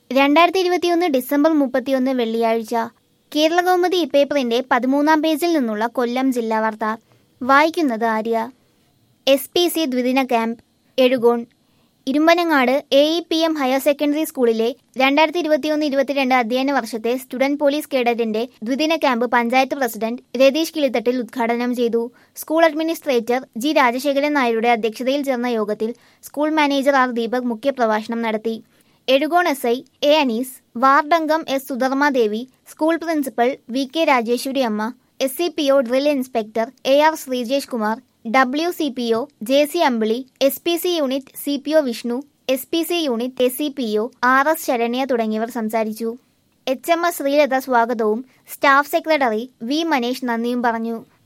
രണ്ടായിരത്തി ഇരുപത്തിയൊന്ന് ഡിസംബർ മുപ്പത്തിയൊന്ന് വെള്ളിയാഴ്ച കേരളകൗമുദി ഇപ്പേപ്പറിന്റെ പതിമൂന്നാം പേജിൽ നിന്നുള്ള കൊല്ലം ജില്ലാ വാർത്ത വായിക്കുന്നത് ആര്യ എസ് പി സി ദ്വിദിന camp Ezhukone Irumpanangad A E P M higher secondary സ്കൂളിലെ രണ്ടായിരത്തി ഇരുപത്തിയൊന്ന് ഇരുപത്തിരണ്ട് അധ്യയന വർഷത്തെ സ്റ്റുഡന്റ് പോലീസ് കേഡറ്റിന്റെ ദ്വിദിന ക്യാമ്പ് പഞ്ചായത്ത് പ്രസിഡന്റ് രതീഷ് കിളിത്തട്ടിൽ ഉദ്ഘാടനം ചെയ്തു സ്കൂൾ അഡ്മിനിസ്ട്രേറ്റർ ജി രാജശേഖരൻ നായരുടെ അധ്യക്ഷതയിൽ ചേർന്ന യോഗത്തിൽ സ്കൂൾ മാനേജർ ആർ ദീപക് മുഖ്യപ്രഭാഷണം നടത്തി Ezhukone S I A Anees വാർഡംഗം S Sudharmadevi school principal V K Rajeswari Amma S C P O drill inspector A R Sreejesh Kumar W C P O J C Ambili S P C unit C P O Vishnu S P C unit A C P O R S Saranya തുടങ്ങിയവർ സംസാരിച്ചു H M S Sreelatha സ്വാഗതവും staff secretary V Manesh നന്ദിയും പറഞ്ഞു